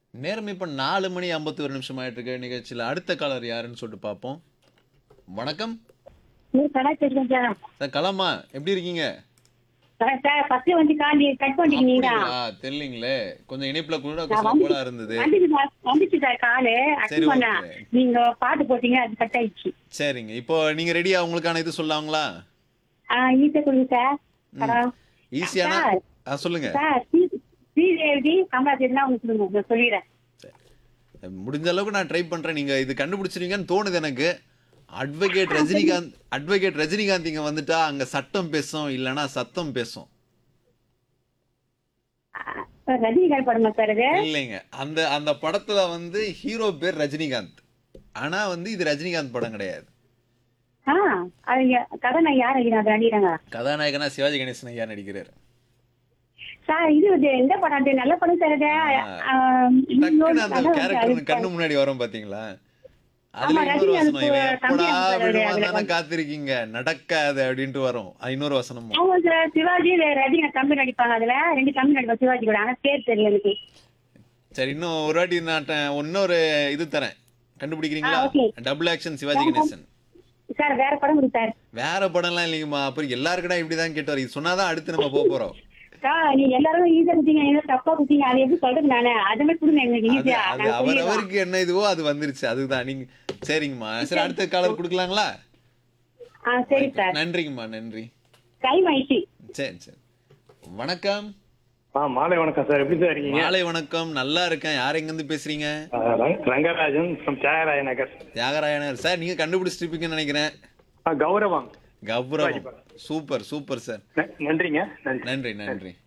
நேரம் இப்ப நாலு மணி ஐம்பத்தி ஒரு நிமிஷம் ஆயிட்டு இருக்கு நிகழ்ச்சியில அடுத்த காலர் யாருன்னு சொல்லிட்டு பார்ப்போம் வணக்கம் நீங்க கடை வச்சிருக்கேன் சார் சார் கலாமா எப்படி இருக்கீங்க சார் சார் ஃபர்ஸ்ட் வந்து காண்டி கட் பண்ணிட்டீங்க அப்படிங்களா? தெரியலீங்களே கொஞ்சம் இணைப்புல கூட கொஞ்சம் போல இருந்தது வந்துச்சு சார் வந்துச்சு சார் காலு சரி, அட்டன் பண்ண okay. நீங்க பாட்டு போட்டீங்க அது கட் ஆயிடுச்சு சரிங்க இப்போ நீங்க ரெடியா உங்களுக்கான இது சொல்லாங்களா ஆ ஈஸியா கொடுங்க சார் அப்புறம் ஈஸியான சார். ஆ, சொல்லுங்க சார் ஸ்ரீ- ஸ்ரீதேவி கமலாதேவினா உங்களுக்கு சொல்லுங்க நான் சொல்லிடுறேன் முடிஞ்ச அளவுக்கு நான் ட்ரை பண்றேன் நீங்க இது கண்டுபிடிச்சிருவீங்கன்னு தோணுது எனக்கு அட்வொகேட் ரஜினிகாந்த் அட்வொகேட் ரஜினிகாந்த் இங்க வந்துட்டா அங்க சட்டம் பேசும் இல்லனா சத்தம் பேசும் சார் ரஜினிகாந்த் படமா சார் இது இல்லைங்க அந்த அந்த படத்துல வந்து ஹீரோ பேர் ரஜினிகாந்த் ஆனா வந்து இது ரஜினிகாந்த் படம் கிடையாது ஆ அது ய- கதை நான் யார் எழுதினாங்க அடிக்கிறாங்க கதாநாயகனா சிவாஜி கணேசன் ஐயா நடிக்கிறாரு சார் இது இது எந்த படம் அது நல்ல படம் சார் இது ஆ, டக்குன்னு அந்த நல்லா கேரக்டர் இருக்கு. கண்ணு முன்னாடி வரும் பாத்தீங்களா அதுல ஆமா, இன்னொரு ரஜினி வசனம் அதுக்கு இவன் எப்படா தம்பி அனுப்புறாரு, விடுவான் அதுல தானே காத்திருக்கீங்க நடக்காது அப்படின்ட்டு வரும் அது இன்னொரு வசனமும் ஆமா சார் சிவாஜி ரஜினி கம்பி நடிப்பாங்க அதுல ரெண்டு கம்பி நடிப்பாங்க சிவாஜி கூட ஆனா பேர் தெரியல எனக்கு சரி இன்னும் ஒரு வாட்டி நான் ட- இன்னொரு இது தரேன் கண்டுபிடிக்கிறீங்களா ஆ, okay. Double action Sivaji Ganesan sir வேற படம் கொடுங்க சார் வேற படம்லாம் இல்லைங்கம்மா அப்புறம் எல்லாருக்கடா இப்படிதான் கேட்டார் இது சொன்னாதான் அடுத்து நம்ம போக போறோம் சார் நீங்க எல்லாரும் ஈஸியா குத்தீங்க என்ன தப்பா குத்தீங்க அது எப்படி சொல்றது நானு அது மாதிரி கொடுங்க எங்களுக்கு அது ஈஸியா அது அவர் அவருக்கு என்ன இதுவோ அது வந்துருச்சு அதுதான் நீங்க சரிங்கம்மா சரி அடுத்த காலர் கொடுக்கலாங்களா ஆ சரி சார் நன்றிங்கம்மா நன்றி டைம் ஆயிடுச்சு சரி சரி வணக்கம் ஆ மாலை வணக்கம் சார் எப்படி சார் இருக்கீங்க மாலை வணக்கம் நல்லா இருக்கேன் யார் எங்க இருந்து பேசுறீங்க ஆ, ரங்க- ரங்கராஜன் ஃப்ரம் தியாகராய நகர் தியாகராயனர் சார் நீங்க கண்டுபிடிச்சிருப்பீங்கன்னு நினைக்கிறேன் ஆ, கௌரவம் கௌரவம் சூப்பர் சூப்பர் சார் ந- நன்றிங்க நன்றி நன்றி நன்றி